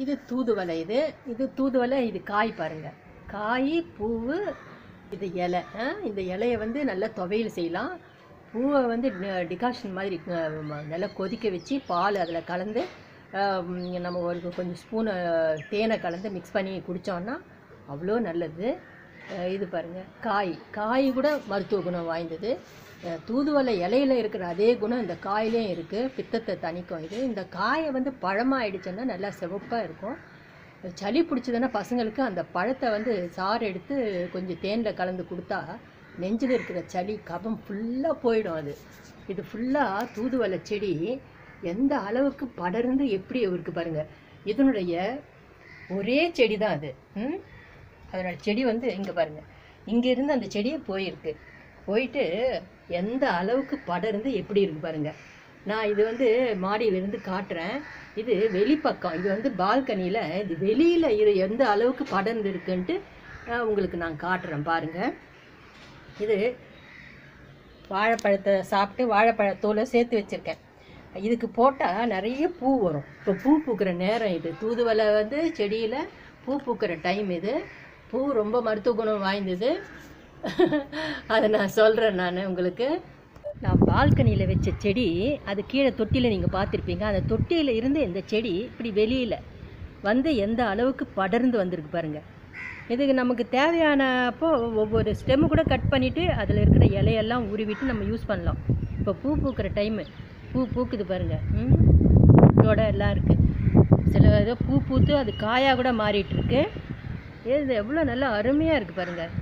இது தூதுவளை இது இது தூதுவளை இது காய் பாருங்க காய் பூவு இது இலை ஆ, இந்த இலையை வந்து நல்லா துவையல் செய்யலாம் பூவை வந்து டிகாஷன் மாதிரி அஹ், ம- நல்லா கொதிக்க வச்சு பால் அதில் கலந்து ஆஹ், ம், நம்ம ஒரு கொஞ்சம் ஸ்பூனு தேனை கலந்து மிக்ஸ் பண்ணி குடித்தோன்னா அவ்வளோ நல்லது அஹ், இது பாருங்கள் காய் காய் கூட மருத்துவ குணம் வாய்ந்தது அஹ், தூதுவளை இலையில இருக்கிற அதே குணம் இந்த காயிலையும் இருக்குது பித்தத்தை தணிக்கும் இது இந்த காயை வந்து பழமாயிடுச்சுன்னா நல்லா சிவப்பாக இருக்கும் சளி பிடிச்சதுன்னா பசங்களுக்கு அந்த பழத்தை வந்து சாறு எடுத்து கொஞ்சம் தேனில் கலந்து கொடுத்தா நெஞ்சில் இருக்கிற சளி கபம் ஃபுல்லாக போயிடும் அது இது ஃபுல்லாக தூதுவளை செடி எந்த அளவுக்கு படர்ந்து எப்படி இருக்கு பாருங்க இதனுடைய ஒரே செடி தான் அது ம் அதனோட செடி வந்து இங்கே பாருங்க இங்க இருந்து அந்த செடியே போயிருக்கு போயிட்டு எந்த அளவுக்கு படர்ந்து எப்படி இருக்கு பாருங்க நான் இது வந்து மாடியிலிருந்து காட்டுறேன் இது வெளிப்பக்கம் இது வந்து பால்கனியில் இது வெளியில் இரு எந்த அளவுக்கு படர்ந்து இருக்குன்ட்டு அஹ், உங்களுக்கு நான் காட்டுறேன் பாருங்க இது வாழைப்பழத்தை சாப்பிட்டு வாழைப்பழத்தோலை சேர்த்து வச்சுருக்கேன் இதுக்கு போட்டால் நிறைய பூ வரும் இப்போ பூ பூக்கிற நேரம் இது தூதுவளை வந்து செடியில் பூ பூக்கிற டைம் இது பூ ரொம்ப மருத்துவ குணம் வாய்ந்தது அதை நான் சொல்கிறேன் நான் உங்களுக்கு நான் பால்கனியில் வச்ச செடி அது கீழே தொட்டியில் நீங்கள் பார்த்துருப்பீங்க அந்த தொட்டியில் இருந்து இந்த செடி இப்படி வெளியில் வந்து எந்த அளவுக்கு படர்ந்து வந்திருக்கு பாருங்கள் இதுக்கு நமக்கு தேவையான அப்போ ஒவ்வொரு ஸ்டெம்மு கூட கட் பண்ணிவிட்டு அதில் இருக்கிற இலையெல்லாம் உருவிட்டு நம்ம யூஸ் பண்ணலாம் இப்போ பூ பூக்கிற டைமு பூ பூக்குது பாருங்கள் ம் இதோட எல்லாம் இருக்குது சில ஏதோ பூ பூத்து அது காயாக கூட மாறிட்டு இருக்கு இது எவ்வளோ நல்லா அருமையாக இருக்குது பாருங்கள்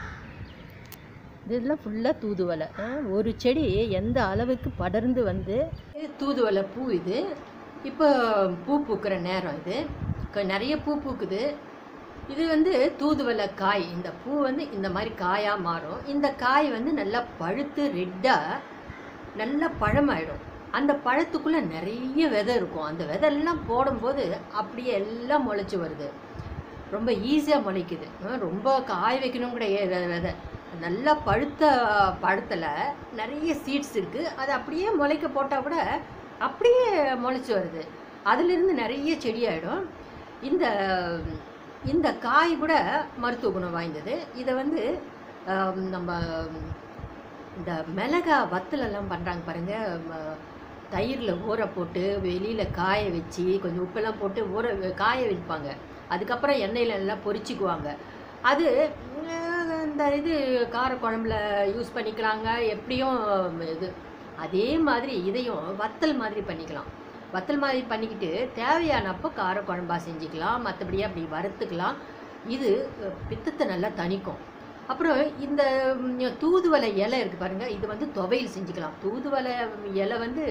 இதெல்லாம் ஃபுல்லாக தூதுவளை ஆ, ஒரு செடி எந்த அளவுக்கு படர்ந்து வந்து இது தூதுவளை பூ இது இப்போ பூ பூக்கிற நேரம் இது க- நிறைய பூ பூக்குது இது வந்து தூதுவளை காய் இந்த பூ வந்து இந்த மாதிரி காயாக மாறும் இந்த காய் வந்து நல்லா பழுத்து ரெட்டாக நல்லா பழமாயிடும் அந்த பழத்துக்குள்ளே நிறைய விதை இருக்கும் அந்த விதையெல்லாம் போடும்போது அப்படியே எல்லாம் முளைச்சி வருது ரொம்ப ஈஸியாக முளைக்குது அஹ் ரொம்ப காய வைக்கணும் கூட ஏ- வெ- விதை நல்லா பழுத்த பழத்தில் நிறைய சீட்ஸ் இருக்குது அது அப்படியே முளைக்க போட்டால் கூட அப்படியே முளைச்சி வருது அதிலிருந்து நிறைய செடி ஆகிடும் இந்த இந்த காய் கூட மருத்துவ குணம் வாய்ந்தது இதை வந்து ஆம், நம்ம இந்த மிளகா வத்தலெல்லாம் பண்ணுறாங்க பாருங்க ம- தயிரில் ஊற போட்டு வெளியில் காய வச்சு கொஞ்சம் உப்பெல்லாம் போட்டு ஊற வ- காய வைப்பாங்க அதுக்கப்புறம் எண்ணெயில் எல்லாம் பொரிச்சுக்குவாங்க அது உம், இந்த இது கார குழம்புல யூஸ் பண்ணிக்கலாங்க எப்படியும் இது அதே மாதிரி இதையும் வத்தல் மாதிரி பண்ணிக்கலாம் வத்தல் மாதிரி பண்ணிக்கிட்டு தேவையானப்போ கார குழம்பா செஞ்சுக்கலாம் மற்றபடி அப்படி வறுத்துக்கலாம் இது அஹ், பித்தத்தை நல்லா தணிக்கும் அப்புறம் இந்த ம், தூதுவளை இலை இருக்குது பாருங்கள் இது வந்து துவையல் செஞ்சுக்கலாம் தூதுவளை இலை வந்து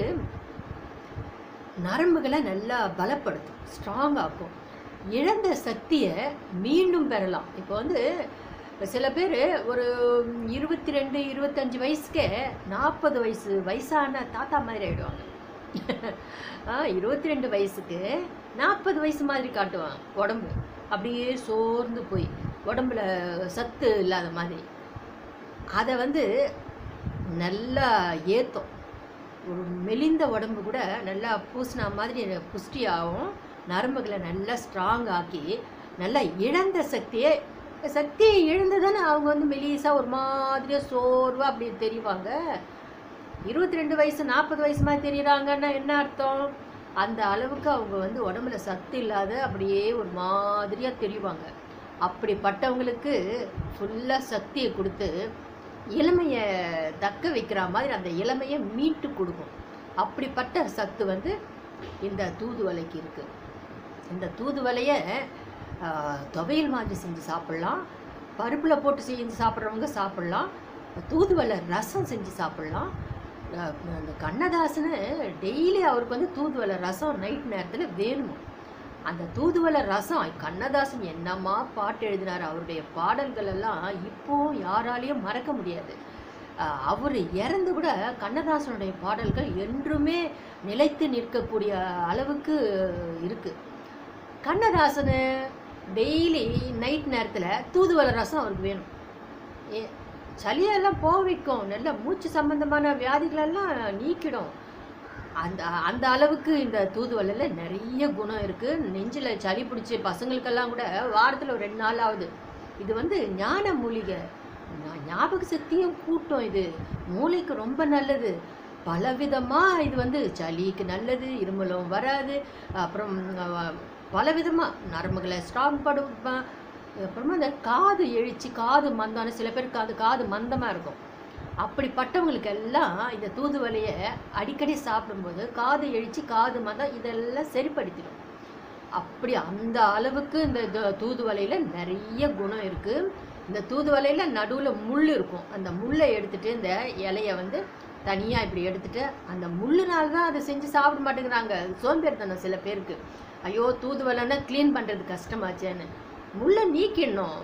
நரம்புகளை நல்லா பலப்படுத்தும் ஸ்ட்ராங் ஆக்கும் இழந்த சக்தியை மீண்டும் பெறலாம் இப்போ வந்து சில பேர் ஒரு இருபத்தி ரெண்டு இருபத்தஞ்சி வயசுக்கே நாற்பது வயசு வயசான தாத்தா மாதிரி ஆயிடுவாங்க ஆ இருபத்தி ரெண்டு வயசுக்கு நாற்பது வயசு மாதிரி காட்டுவான் உடம்பு அப்படியே சோர்ந்து போய் உடம்புல சத்து இல்லாத மாதிரி அதை வந்து நல்லா ஏற்றும் ஒரு மெலிந்த உடம்பு கூட நல்லா பூசின மாதிரி புஷ்டியாகவும் நரம்புகளை நல்லா ஸ்ட்ராங் ஆக்கி நல்லா இழந்த சக்தியை சக்தியை இழந்து தானே அவங்க வந்து மெலிசாக ஒரு மாதிரியாக சோர்வாக அப்படி தெரிவாங்க இருபத்தி ரெண்டு வயசு நாற்பது வயசு மாதிரி தெரியுறாங்கன்னா என்ன அர்த்தம் அந்த அளவுக்கு அவங்க வந்து உடம்புல சத்து இல்லாத அப்படியே ஒரு மாதிரியாக தெரிவாங்க அப்படிப்பட்டவங்களுக்கு ஃபுல்லாக சக்தியை கொடுத்து இளமையை தக்க வைக்கிற மாதிரி அந்த இளமையை மீட்டு கொடுக்கும் அப்படிப்பட்ட சத்து வந்து இந்த தூதுவளைக்கு இருக்குது இந்த தூதுவளையை ஆஹ், துவையல் மாதிரி செஞ்சு சாப்பிட்லாம் பருப்பில் போட்டு செஞ்சு சாப்பிட்றவங்க சாப்பிட்லாம் தூதுவளை ரசம் செஞ்சு சாப்பிட்லாம் அஹ், அந்த கண்ணதாசனு டெய்லி அவருக்கு வந்து தூதுவளை ரசம் நைட் நேரத்தில் வேணுமா அந்த தூதுவளை ரசம் கண்ணதாசன் என்னம்மா பாட்டு எழுதினார் அவருடைய பாடல்கள் எல்லாம் இப்போவும் யாராலையும் மறக்க முடியாது அவர் இறந்து கூட கண்ணதாசனுடைய பாடல்கள் என்றுமே நிலைத்து நிற்கக்கூடிய அளவுக்கு இருக்கு கண்ணதாசனு டெய்லி நைட் நேரத்தில் தூதுவளை ரசம் அவருக்கு வேணும் ஏ சளியெல்லாம் போக வைக்கும் நல்ல மூச்சு சம்பந்தமான வியாதிகளெல்லாம் நீக்கிடும் அந்த அந்த அளவுக்கு இந்த தூதுவளையில் நிறைய குணம் இருக்குது நெஞ்சில் சளி பிடிச்சி பசங்களுக்கெல்லாம் கூட வாரத்தில் ஒரு ரெண்டு நாள் ஆகுது இது வந்து ஞான மூலிகை ஞா- ஞாபக சக்தியும் கூட்டம் இது மூளைக்கு ரொம்ப நல்லது பலவிதமாக இது வந்து சளிக்கு நல்லது இருமலும் வராது அப்புறம் அஹ், பலவிதமாக நரம்புகளை ஸ்ட்ராங் படும் ப- அப்புறமா இந்த காது எழுச்சி காது மந்தம்னு சில பேருக்கு காது காது மந்தமாக இருக்கும் அப்படிப்பட்டவங்களுக்கு எல்லாம் இந்த தூதுவளையை அடிக்கடி சாப்பிடும்போது காது எழுச்சி காது மந்தம் இதெல்லாம் சரிப்படுத்திடும் அப்படி அந்த அளவுக்கு இந்த து- தூதுவளையில் நிறைய குணம் இருக்குது இந்த தூதுவளையில் நடுவில் முள் இருக்கும் அந்த முள்ளை எடுத்துட்டு இந்த இலைய வந்து தனியாக இப்படி எடுத்துட்டு அந்த முள்ளுனால தான் அதை செஞ்சு சாப்பிட மாட்டேங்கிறாங்க சோம்பேறித்தனம் சில பேருக்கு ஐயோ தூதுவளைன்னா க்ளீன் பண்ணுறது கஷ்டமாச்சேன்னு முள்ளை நீக்கிடணும்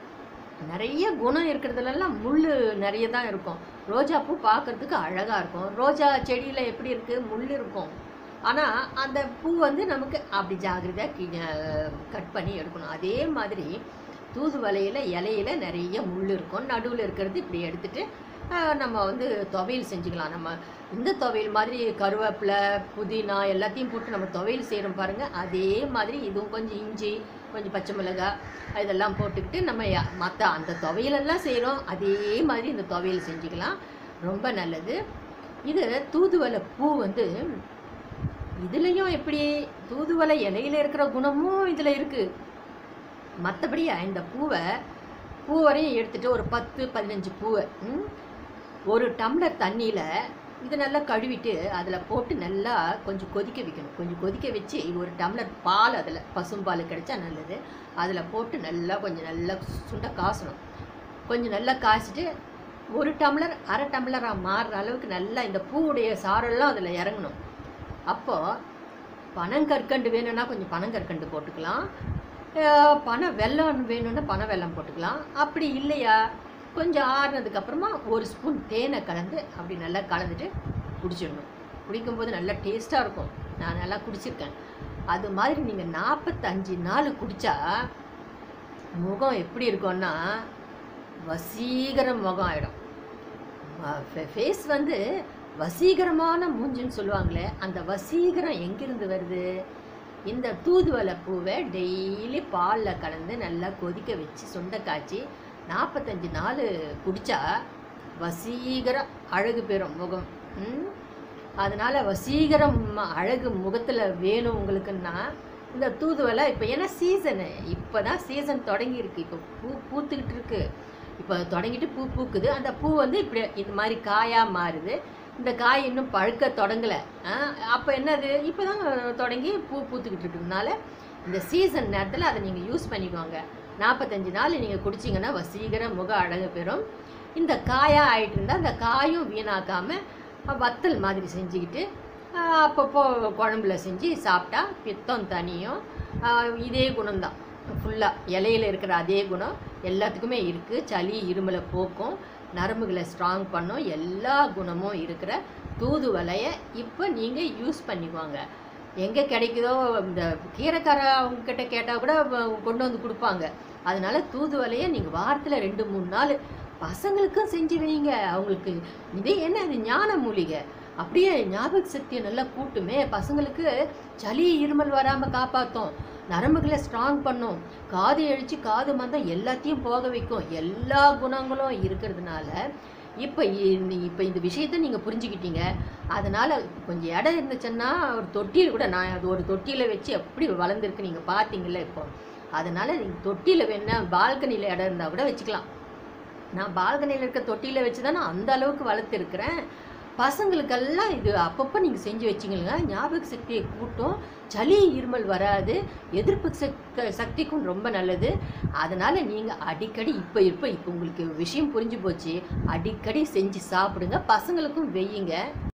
நிறைய குணம் இருக்கிறதுலலாம் முள் நிறைய தான் இருக்கும் ரோஜா பூ பார்க்கறதுக்கு அழகாக இருக்கும் ரோஜா செடியில் எப்படி இருக்குது முள் இருக்கும் ஆனால் அந்த பூ வந்து நமக்கு அப்படி ஜாகிரதையாக கட் பண்ணி எடுக்கணும் அதே மாதிரி தூதுவளையில் இலையில நிறைய முள் இருக்கும் நடுவில் இருக்கிறது இப்படி எடுத்துட்டு ஆஹ், நம்ம வந்து துவையல் செஞ்சுக்கலாம் நம்ம இந்த துவையல் மாதிரி கருவேப்பிலை புதினா எல்லாத்தையும் போட்டு நம்ம துவையல் செய்கிறோம் பாருங்கள் அதே மாதிரி இதுவும் கொஞ்சம் இஞ்சி கொஞ்சம் பச்சை மிளகாய் இதெல்லாம் போட்டுக்கிட்டு நம்ம மற்ற அந்த துவையலெல்லாம் செய்கிறோம் அதே மாதிரி இந்த துவையல் செஞ்சுக்கலாம் ரொம்ப நல்லது இது தூதுவளை பூ வந்து இதுலேயும் எப்படி தூதுவளை இலையில இருக்கிற குணமும் இதில் இருக்குது மற்றபடி இந்த பூவை பூ வரையும் எடுத்துட்டு ஒரு பத்து பதினஞ்சு பூவை ம், ஒரு டம்ளர் தண்ணியில் இது நல்லா கழுவிட்டு அதில் போட்டு நல்லா கொஞ்சம் கொதிக்க வைக்கணும் கொஞ்சம் கொதிக்க வச்சு ஒரு டம்ளர் பால் அதில் பசும்பால் கிடைச்சா நல்லது அதில் போட்டு நல்லா கொஞ்சம் நல்லா சுண்ட காசணும் கொஞ்சம் நல்லா காய்ச்சிட்டு ஒரு டம்ளர் அரை டம்ளராக மாறுற அளவுக்கு நல்லா இந்த பூவுடைய சாரெல்லாம் அதில் இறங்கணும் அப்போது பனங்கற்கண்டு வேணும்னா கொஞ்சம் பனங்கற்கண்டு போட்டுக்கலாம் அஹ் பனை வெல்லம் வேணும்னா பனை வெல்லம் போட்டுக்கலாம் அப்படி இல்லையா கொஞ்சம் ஆறுனதுக்கு அப்புறமா ஒரு ஸ்பூன் தேனை கலந்து அப்படி நல்லா கலந்துட்டு குடிச்சிடணும் குடிக்கும்போது நல்லா டேஸ்ட்டாக இருக்கும் நான் நல்லா குடிச்சிருக்கேன் அது மாதிரி நீங்கள் நாற்பத்தஞ்சு நாள் குடித்தா முகம் எப்படி இருக்கும்னா வசீகர முகம் ஆகிடும் ஃபேஸ் வந்து வசீகரமான மூஞ்சுன்னு சொல்லுவாங்களே அந்த வசீகரம் எங்கிருந்து வருது இந்த தூதுவளை பூவை டெய்லி பாலில் கலந்து நல்லா கொதிக்க வச்சு சுண்டை காய்ச்சி நாற்பத்தஞ்சு நாள் குடித்தா வசீகர அழகு பெறும் முகம் ம்? அதனால வசீகரம் அழகு முகத்தில் வேணும் உங்களுக்குன்னா இந்த தூதுவளை இப்போ ஏன்னா சீசனு இப்போ தான் சீசன் தொடங்கியிருக்கு இப்போ பூ பூத்துக்கிட்டு இருக்கு இப்போ தொடங்கிட்டு பூ பூக்குது அந்த பூ வந்து இப்படி இது மாதிரி காயாக மாறுது இந்த காய் இன்னும் பழுக்க தொடங்கலை அப்போ என்னது இப்போ தான் தொடங்கி பூ பூத்துக்கிட்டு இருக்கிறதுனால இந்த சீசன் நேரத்தில் அதை நீங்கள் யூஸ் பண்ணிக்கோங்க நாற்பத்தஞ்சு நாள் நீங்கள் குடிச்சிங்கன்னா வசீகர முக அழகு பெறும் இந்த காயாக ஆயிட்டு இருந்தால் அந்த காயும் வீணாக்காமல் வத்தல் மாதிரி செஞ்சுக்கிட்டு ஆஹ், அப்பப்போ குழம்புல செஞ்சு சாப்பிட்டா பித்தம் தனியும் ஆஹ், இதே குணம்தான் ஃபுல்லாக இலையில இருக்கிற அதே குணம் எல்லாத்துக்குமே இருக்குது சளி இருமலை போக்கும் நரம்புகளை ஸ்ட்ராங் பண்ணும் எல்லா குணமும் இருக்கிற தூதுவளையை இப்போ நீங்கள் யூஸ் பண்ணிக்குவாங்க எங்கே கிடைக்குதோ இந்த கீரைக்கார அவங்க கிட்ட கேட்டால் கூட வ- கொண்டு வந்து கொடுப்பாங்க அதனால தூதுவளையை நீங்கள் வாரத்தில் ரெண்டு மூணு நாள் பசங்களுக்கும் செஞ்சு வைங்க அவங்களுக்கு இதே என்ன இது ஞான மூலிகை அப்படியே ஞாபக சக்தியை நல்லா கூட்டுமே பசங்களுக்கு சளி இருமல் வராமல் காப்பாற்றும் நரம்புகளை ஸ்ட்ராங் பண்ணும் காது எழுச்சி காது மந்தம் எல்லாத்தையும் போக வைக்கும் எல்லா குணங்களும் இருக்கிறதுனால இப்போ இப்போ இந்த விஷயத்த நீங்கள் புரிஞ்சுக்கிட்டீங்க அதனால் கொஞ்சம் இடம் இருந்துச்சுன்னா ஒரு தொட்டியில் கூட நான் அது ஒரு தொட்டியில் வச்சு எப்படி வளர்ந்துருக்கு நீங்கள் பார்த்தீங்கல்ல இப்போ அதனால் நீங்கள் தொட்டியில் வேணா பால்கனியில் இடம் இருந்தால் கூட வச்சுக்கலாம் நான் பால்கனியில் இருக்க தொட்டியில் வச்சு தான் நான் அந்த அளவுக்கு வளர்த்துருக்குறேன் பசங்களுக்கெல்லாம் இது அப்பப்போ நீங்கள் செஞ்சு வச்சிங்கன்னா ஞாபக சக்தியை கூட்டும் சளி இருமல் வராது எதிர்ப்பு சக்தி சக்திக்கும் ரொம்ப நல்லது அதனால் நீங்கள் அடிக்கடி இப்போ இப்போ இப்போ உங்களுக்கு விஷயம் புரிஞ்சு போச்சு அடிக்கடி செஞ்சு சாப்பிடுங்க பசங்களுக்கும் வெய்யுங்க